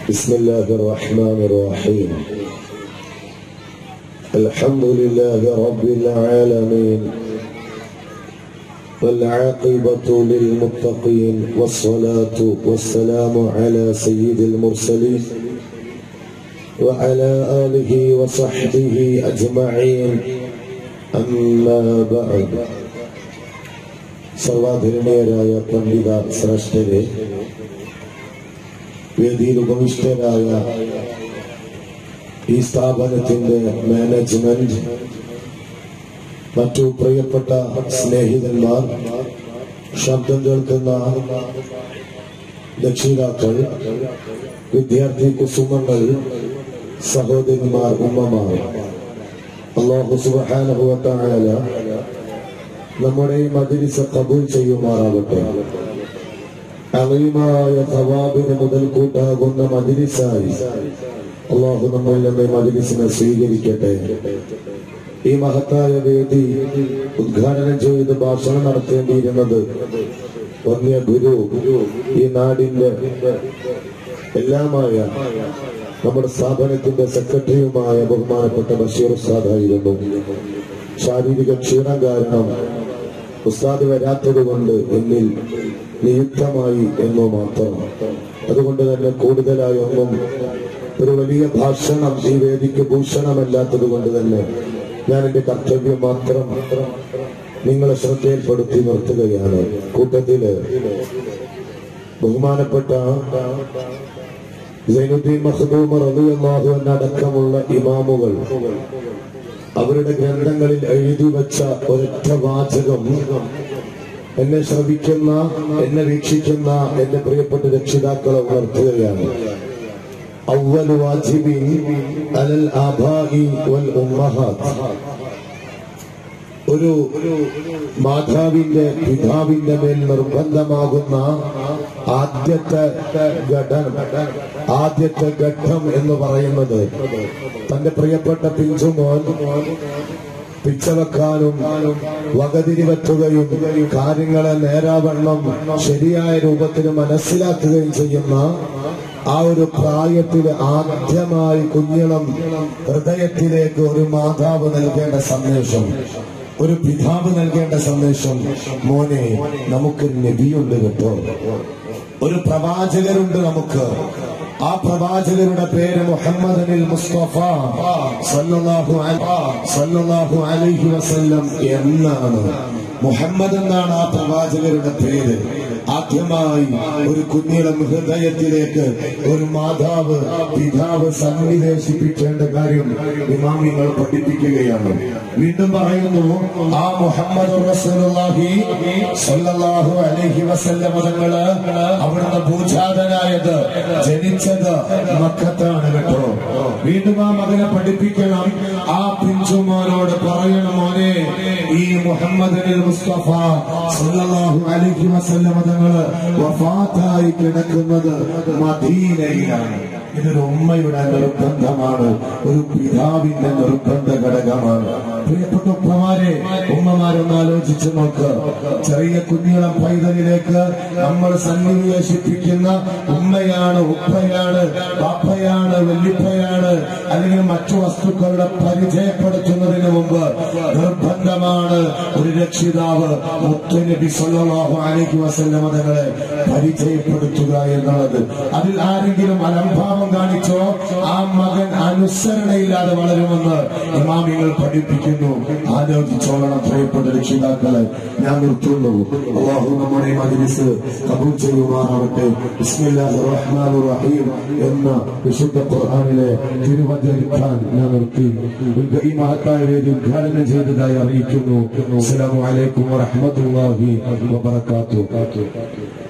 بسم الله الرحمن الرحيم الحمد لله رب العالمين والعاقبة للمتقين والصلاة والسلام على سيد المرسلين وعلى آله وصحبه أجمعين أما بعد സർവാധരണീയരായ പണ്ഡിത ശ്രേഷ്ഠരെ വേദിയിൽ ഉപവിഷ്ടരായ ഈ സ്ഥാപനത്തിന്റെ മാനേജ്മെന്റ് മറ്റു പ്രിയപ്പെട്ട സ്നേഹിതന്മാർ ശബ്ദം കേൾക്കുന്ന രക്ഷിതാക്കൾ വിദ്യാർത്ഥി കുസുമങ്ങൾ സഹോദരിമാർ ഉമ്മമാർ അള്ളാഹു സുബാനുഭവത്തായ നമ്മുടെ ഈ മജിലിസ് കബൂൽ ചെയ്യുമാറാകട്ടെ അളയുമായ സവാബിന് മുതൽ കൂട്ടാകുന്ന മജിലിസായി അള്ളാഹു നമ്മളിൽ നിന്ന് മജിലിസിനെ സ്വീകരിക്കട്ടെ ഈ മഹത്തായ വേദി ഉദ്ഘാടനം ചെയ്ത് ഭാഷണം നടത്തേണ്ടിയിരുന്നത് വന്യ ഗുരു ഈ നാടിന്റെ എല്ലാമായ നമ്മുടെ സ്ഥാപനത്തിന്റെ സെക്രട്ടറിയുമായ ബഹുമാനപ്പെട്ട ബഷീർ ഉസ്താദായിരുന്നു ശാരീരിക ക്ഷീണം കാരണം ഉസ്താദ് വരാത്തത് കൊണ്ട് എന്നിൽ നിയുക്തമായി എന്നോ മാത്രം അതുകൊണ്ട് തന്നെ കൂടുതലായി ഒന്നും ഒരു വലിയ ഭാഷണം ഈ വേദിക്ക് ഭൂഷണമല്ലാത്തത് കൊണ്ട് തന്നെ ഞാൻ എന്റെ കർത്തവ്യം മാത്രം നിങ്ങളെ ശ്രദ്ധയിൽപ്പെടുത്തി നിർത്തുകയാണ് കൂട്ടത്തില് ബഹുമാനപ്പെട്ട സൈനുദ്ദീൻ മഖദൂം റളിയല്ലാഹു അൻഹു അടക്കമുള്ള ഇമാമുകൾ അവരുടെ ഗ്രന്ഥങ്ങളിൽ എഴുതി വെച്ച ഒരൊറ്റ വാചകം എന്നെ ശ്രവിക്കുന്ന എന്നെ വീക്ഷിക്കുന്ന എന്റെ പ്രിയപ്പെട്ട രക്ഷിതാക്കളെ ഉണർത്തുകയാണ് അവൽ വാജിബി അലൽ ആബായി വൽ ഉമ്മഹാത്ത് ഒരു മാതാവിന്റെ പിതാവിന്റെ മേൽ നിർബന്ധമാകുന്ന ആദ്യത്തെ ഘടന ആദ്യത്തെ ഘട്ടം എന്ന് പറയുന്നത് തന്റെ പ്രിയപ്പെട്ട പിഞ്ചുമോൻ പിച്ചവെക്കാനും വകതിരിവെക്കുകയും കാര്യങ്ങളെ നേരാവണ്ണം ശരിയായ രൂപത്തിൽ മനസ്സിലാക്കുകയും ചെയ്യുന്ന ആ ഒരു പ്രായത്തിൽ ആദ്യമായി കുഞ്ഞിളം ഹൃദയത്തിലേക്ക് ഒരു മാതാവ് നൽകേണ്ട സന്ദേശം ഒരു പിതാവ് നൽകേണ്ട സന്ദേശം മോനെ നമുക്ക് നബിയുണ്ട് കേട്ടോ ഒരു പ്രവാചകരുണ്ട് നമുക്ക് ആ പ്രവാചകരുടെ പേര് മുഹമ്മദ് മുസ്തഫ സല്ലല്ലാഹു സല്ലല്ലാഹു അലൈഹി വസല്ലം എന്നാണ് മുഹമ്മദ് എന്നാണ് ആ പ്രവാചകരുടെ പേര് ആദ്യമായി ഒരു കുഞ്ഞിളം ഹൃദയത്തിലേക്ക് ഒരു മാതാവ് പിതാവ് സന്നിവേശിപ്പിക്കേണ്ട കാര്യം ഇമാമിങ്ങൾ പഠിപ്പിക്കുകയാണ് വീണ്ടും പറയുന്നു ആ മുഹമ്മദ് റസൂലുള്ളാഹി സല്ലല്ലാഹു അലൈഹി വസല്ലം തങ്ങള് അവിടുന്ന് ഭൂജാതനായത് ജനിച്ചത് മക്കത്താണ് കേട്ടോ വീണ്ടും ആ മകനെ പഠിപ്പിക്കണം ആ പിഞ്ചുമോനോട് പറയണം മോനെ ഈ മുഹമ്മദ് മുസ്തഫ സല്ലല്ലാഹു അലൈഹി വസല്ലം തങ്ങള് വഫാത്തായി കിടക്കുന്നത് മദീനയിലാണ് ഇതൊരു ഉമ്മയുടെ നിർബന്ധമാണ് ഒരു പിതാവിന്റെ നിർബന്ധ ഘടകമാണ് പ്രിയപ്പെട്ട ഉപ്പമാരെ ഉമ്മമാരൊന്ന് ആലോചിച്ച് നോക്ക് ചെറിയ കുഞ്ഞിളം പൈതലിലേക്ക് നമ്മൾ സന്നിവേശിപ്പിക്കുന്ന ഉമ്മയാണ് ഉപ്പയാണ് പാപ്പയാണ് വല്ലിപ്പയാണ് അല്ലെങ്കിൽ മറ്റു വസ്തുക്കളുടെ പരിചയപ്പെടുത്തുന്നതിന് മുമ്പ് നിർബന്ധമാണ് ഒരു രക്ഷിതാവ് മുത്തുനബി സല്ലല്ലാഹു അലൈഹി വസല്ലം തങ്ങളെ പരിചയപ്പെടുത്തുക എന്നുള്ളത് അതിൽ ആരെങ്കിലും അലംഭാവം കാണിച്ചോ ആ മകൻ അനുസരണയില്ലാതെ വളരുമെന്ന് ഇമാമികൾ പഠിപ്പിക്കുന്നു ആലോചിച്ചോളണം പ്രിയപ്പെട്ട രക്ഷിതാക്കളെ ഞാൻ നിർത്തുന്നു അള്ളാഹു നമ്മുടെ മജ്ലിസ് കബൂൽ ചെയ്യുമാറാവട്ടെ ബിസ്മില്ലാഹിർ റഹ്മാനിർ റഹീം എന്ന വിശുദ്ധ ഖുർആനിലെ തിരുവചരിക്കാൻ ഞാൻ നിർത്തി ഈ മഹത്തായ വേദി ഉദ്ഘാടനം ചെയ്തതായി അറിയിക്കുന്നു അസ്സലാമു അലൈക്കും വറഹ്മത്തുള്ളാഹി വബറകാതുഹു